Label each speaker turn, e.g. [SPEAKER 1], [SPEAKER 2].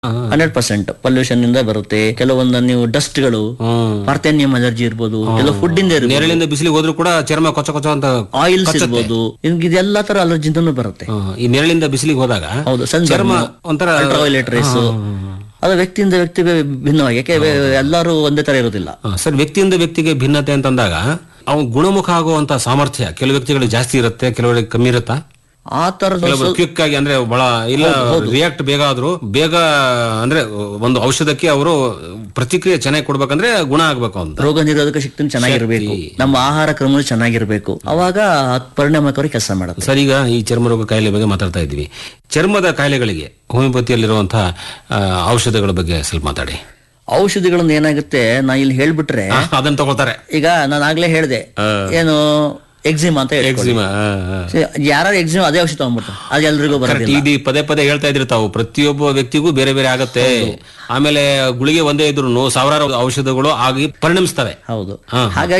[SPEAKER 1] Hundred percent pollution ಇಂದ ಬರುತ್ತೆ ಕೆಲವೊಂದು ನೀವು ಡಸ್ಟ್ಗಳು
[SPEAKER 2] ಹ್ಮ್.
[SPEAKER 1] ಪಾರ್ಥೇನಿಯಂ ಅಲರ್ಜಿ ಇರ್ಬೋದು ಕೆಲವು ಫುಡ್ ಇಂದ ಇರ್ಬೋದು
[SPEAKER 2] ನೆರಳಿಂದ ಬಿಸಿಲಿಗೆ ಹೋದ್ರು ಕೂಡ ಚರ್ಮ ಕೊಚ್ಚ ಕೊಚ್ಚ ಅಂತ
[SPEAKER 1] ಆಯಿಲ್ಸ್ ಇರ್ಬೋದು ನಿಮ್ಗೆ ಇದೆಲ್ಲಾ ತರ ಅಲರ್ಜಿಂದನೂ ಬರುತ್ತೆ
[SPEAKER 2] ಹ್ಮ್. ಈ ನೆರಳಿಂದ ಬಿಸಿಲಿಗೆ ಹೋದಾಗ
[SPEAKER 1] ಹೌದು ಸನ್
[SPEAKER 2] ಚರ್ಮ ಒಂಥರ
[SPEAKER 1] ಅಲ್ಟ್ರಾವೈಲೆಟ್ ರೇಸ್ ಅದು ವ್ಯಕ್ತಿಯಿಂದ ವ್ಯಕ್ತಿಗೆ ಭಿನ್ನವಾಗಿ ಯಾಕೆ ಎಲ್ಲರೂ ಒಂದೇ ತರ ಇರೋದಿಲ್ಲ
[SPEAKER 2] ಹಾ, ಸರ್ ವ್ಯಕ್ತಿಯಿಂದ ವ್ಯಕ್ತಿಗೆ ಭಿನ್ನತೆ ಅಂತಂದಾಗ ಅವನು ಗುಣಮುಖ ಆಗುವಂತ ಸಾಮರ್ಥ್ಯ ಕೆಲವು ವ್ಯಕ್ತಿಗಳಿಗೆ ಜಾಸ್ತಿ ಇರುತ್ತೆ ಕೆಲವರಿಗೆ ಕಮ್ಮಿ ಇರುತ್ತಾ
[SPEAKER 1] ಆ ತರದ
[SPEAKER 2] ಕೆಲವರು ಕ್ವಿಕ್ ಆಗಿ ಅಂದ್ರೆ ಬಹಳ ಇಲ್ಲ ರಿಯಾಕ್ಟ್ ಬೇಗ ಆದ್ರು ಬೇಗ ಅಂದ್ರೆ ಒಂದು ಔಷಧಕ್ಕೆ ಅವರು ಪ್ರತಿಕ್ರಿಯೆ ಚೆನ್ನಾಗಿ ಕೊಡ್ಬೇಕಂದ್ರೆ ಗುಣ ಆಗ್ಬೇಕು ಅಂತ
[SPEAKER 1] ರೋಗ ನಿರೋಧಕ ಶಕ್ತಿ ಚೆನ್ನಾಗಿರ್ಬೇಕು ನಮ್ಮ ಆಹಾರ ಕ್ರಮ ಚೆನ್ನಾಗಿರ್ಬೇಕು ಅವಾಗ ಅದ್ ಪರಿಣಾಮಕಾರಿ ಕೆಲಸ ಮಾಡುತ್ತೆ
[SPEAKER 2] ಸರ್ ಈಗ ಈ ಚರ್ಮ ರೋಗ ಕಾಯಿಲೆ ಬಗ್ಗೆ ಮಾತಾಡ್ತಾ ಇದ್ವಿ ಚರ್ಮದ ಕಾಯಿಲೆಗಳಿಗೆ ಹೋಮಿಯೋಪತಿಯಲ್ಲಿರುವಂತಹ ಆ, ಔಷಧಗಳ ಬಗ್ಗೆ ಸ್ವಲ್ಪ ಮಾತಾಡಿ
[SPEAKER 1] ಔಷಧಿಗಳನ್ನ ಏನಾಗುತ್ತೆ ನಾ ಇಲ್ಲಿ ಹೇಳ್ಬಿಟ್ರೆ
[SPEAKER 2] ಆ, ಅದನ್ನ ತಗೊಳ್ತಾರೆ
[SPEAKER 1] ಈಗ ನಾನು ಆಗ್ಲೇ ಹೇಳ್ದೆ ಏನು ಎಕ್ಸಿಮ್ ಅಂತ ಹೇಳ್ಕೊಳ್ಳಿ.
[SPEAKER 2] ಎಕ್ಸಿಮಾ
[SPEAKER 1] ಯಾರು ಎಕ್ಸಿಮ್ ಅದೇ ಔಷಧ ತಗೊಂಡ್ಬಿಡ್ತಾರೆ ಅದು ಎಲ್ರಿಗೂ ಬರೋದಿಲ್ಲ
[SPEAKER 2] ಇದು ಪದೇ ಪದೇ ಹೇಳ್ತಾ ಇದ್ರಿ ತಾವು ಪ್ರತಿಯೊಬ್ಬ ವ್ಯಕ್ತಿಗೂ ಬೇರೆ ಬೇರೆ ಆಗತ್ತೆ ಆಮೇಲೆ ಗುಳಿಗೆ ಒಂದೇ ಇದ್ರು ಸಾವಿರಾರು ಔಷಧಗಳು ಆಗಿ ಪರಿಣಮಿಸ್ತವೆ
[SPEAKER 1] ಹೌದು
[SPEAKER 2] ಹಾ,
[SPEAKER 1] ಹಾಗಾಗಿ